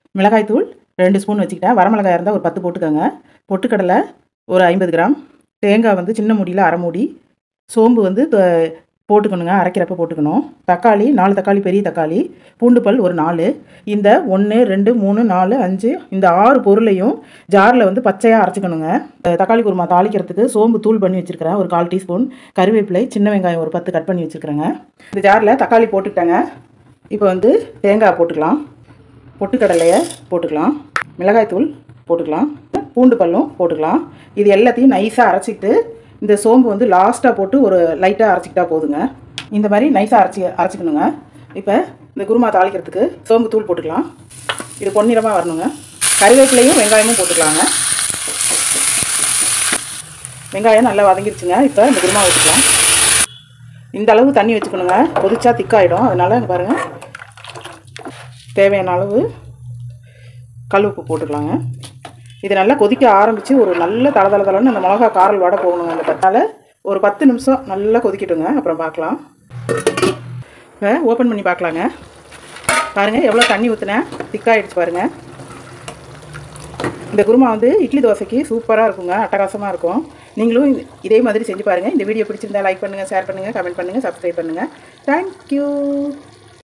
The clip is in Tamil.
மிளகாய்த்தூள் ரெண்டு ஸ்பூன் வச்சுக்கிட்டேன் வரமிளகாய் இருந்தால் ஒரு பத்து போட்டுக்கோங்க பொட்டுக்கடலை ஒரு ஐம்பது கிராம் தேங்காய் வந்து சின்ன மூடியில் அரை மூடி சோம்பு வந்து த- போட்டுக்கணுங்க அரைக்கிறப்ப போட்டுக்கணும் தக்காளி நாலு தக்காளி பெரிய தக்காளி பூண்டு பல் ஒரு நாலு இந்த ஒன்று ரெண்டு மூணு நாலு அஞ்சு இந்த ஆறு பொருளையும் ஜாரில் வந்து பச்சையாக அரைச்சிக்கணுங்க அஹ் தக்காளி குருமா தாளிக்கிறதுக்கு சோம்பு தூள் பண்ணி வச்சுருக்கிறேன் ஒரு கால் டீஸ்பூன் கருவேப்பிலை சின்ன வெங்காயம் ஒரு பத்து கட் பண்ணி வச்சுருக்கிறேங்க இந்த ஜாரில் தக்காளி போட்டுக்கிட்டேங்க இப்போ வந்து தேங்காய் போட்டுக்கலாம் பொட்டுக்கடலையை போட்டுக்கலாம் மிளகாய்த்தூள் போட்டுக்கலாம் பூண்டு பல்லும் போட்டுக்கலாம் இது எல்லாத்தையும் நைஸாக அரைச்சிக்கிட்டு இந்த சோம்பு வந்து லாஸ்ட்டாக போட்டு ஒரு லைட்டாக அரைச்சிக்கிட்டா போதுங்க இந்த மாதிரி நைஸாக அரைச்சி அரைச்சிக்கணுங்க இப்போ இந்த குருமா தாளிக்கிறதுக்கு சோம்பு தூள் போட்டுக்கலாம் இது பொன்னிறமாக வரணுங்க கருவேப்பிலையும் வெங்காயமும் போட்டுக்கலாங்க வெங்காயம் நல்லா வதங்கிருச்சுங்க இப்போ இந்த குருமா ஊற்றிக்கலாம் இந்த அளவு தண்ணி வச்சுக்கணுங்க கொதிச்சா திக்காயிடும் அதனால் இங்க பாருங்கள் தேவையான அளவு கல் உப்பு போட்டுக்கலாங்க இது நல்லா கொதிக்க ஆரம்பித்து ஒரு நல்ல தள தள தளன்னு அந்த மிளகா காரல் வடை போகணுங்க அந்த பத்தால் ஒரு பத்து நிமிஷம் நல்லா கொதிக்கட்டுங்க அப்புறம் பார்க்கலாம் இப்போ ஓப்பன் பண்ணி பார்க்கலாங்க பாருங்கள் எவ்வளோ தண்ணி ஊற்றினேன் திக்காயிடுச்சு பாருங்கள் இந்த குருமா வந்து இட்லி தோசைக்கு சூப்பராக இருக்குங்க அட்டகாசமாக இருக்கும் நீங்களும் இதே மாதிரி செஞ்சு பாருங்கள் இந்த வீடியோ பிடிச்சிருந்தா லைக் பண்ணுங்கள் ஷேர் பண்ணுங்கள் கமெண்ட் பண்ணுங்கள் சப்ஸ்கிரைப் பண்ணுங்கள் தேங்க்யூ